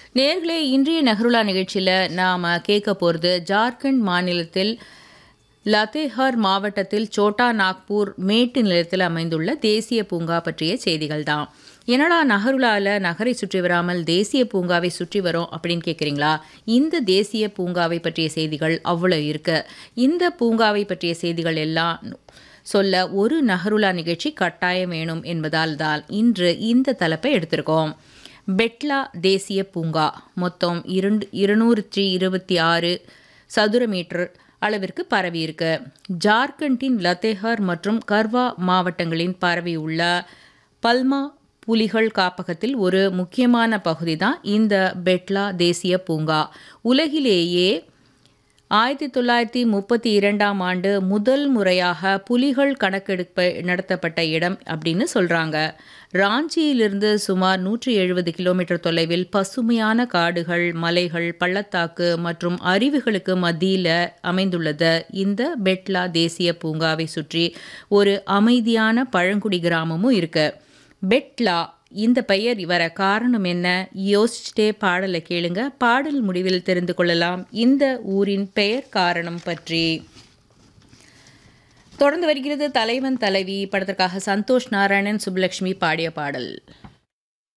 நேர்களே இன்றைய நஹ்ருலா நிகழ்ச்சியில் நாம் கேட்க போகிறது ஜார்க்கண்ட் மாநிலத்தில் லத்தேஹர் மாவட்டத்தில் சோட்டா நாக்பூர் மேட்டு நிலத்தில் அமைந்துள்ள தேசிய பூங்கா பற்றிய செய்திகள் தான் என்னடா நகருலாவில் நகரை சுற்றி வராமல் தேசிய பூங்காவை சுற்றி வரோம் அப்படின்னு கேட்குறீங்களா இந்த தேசிய பூங்காவை பற்றிய செய்திகள் அவ்வளோ இருக்கு இந்த பூங்காவை பற்றிய செய்திகள் எல்லாம் சொல்ல ஒரு நகருலா நிகழ்ச்சி கட்டாயம் வேணும் என்பதால் தான் இன்று இந்த தலைப்பை எடுத்திருக்கோம் பெட்லா தேசிய பூங்கா மொத்தம் இரண்டு இருநூற்றி இருபத்தி ஆறு சதுர மீட்டர் அளவிற்கு பரவியிருக்கு ஜார்க்கண்டின் லத்தேஹர் மற்றும் கர்வா மாவட்டங்களின் பரவியுள்ள பல்மா புலிகள் காப்பகத்தில் ஒரு முக்கியமான பகுதி தான் இந்த பெட்லா தேசிய பூங்கா உலகிலேயே ஆயிரத்தி தொள்ளாயிரத்தி முப்பத்தி இரண்டாம் ஆண்டு முதல் முறையாக புலிகள் கணக்கெடுப்பு நடத்தப்பட்ட இடம் அப்படின்னு சொல்கிறாங்க ராஞ்சியிலிருந்து சுமார் நூற்றி எழுபது கிலோமீட்டர் தொலைவில் பசுமையான காடுகள் மலைகள் பள்ளத்தாக்கு மற்றும் அருவிகளுக்கு மத்தியில் அமைந்துள்ளது இந்த பெட்லா தேசிய பூங்காவை சுற்றி ஒரு அமைதியான பழங்குடி கிராமமும் இருக்கு பெட்லா இந்த பெயர் வர காரணம் என்ன யோசிச்சுட்டே பாடலை கேளுங்க பாடல் முடிவில் தெரிந்து கொள்ளலாம் இந்த ஊரின் பெயர் காரணம் பற்றி தொடர்ந்து வருகிறது தலைவன் தலைவி படத்திற்காக சந்தோஷ் நாராயணன் சுப்புலட்சுமி பாடிய பாடல்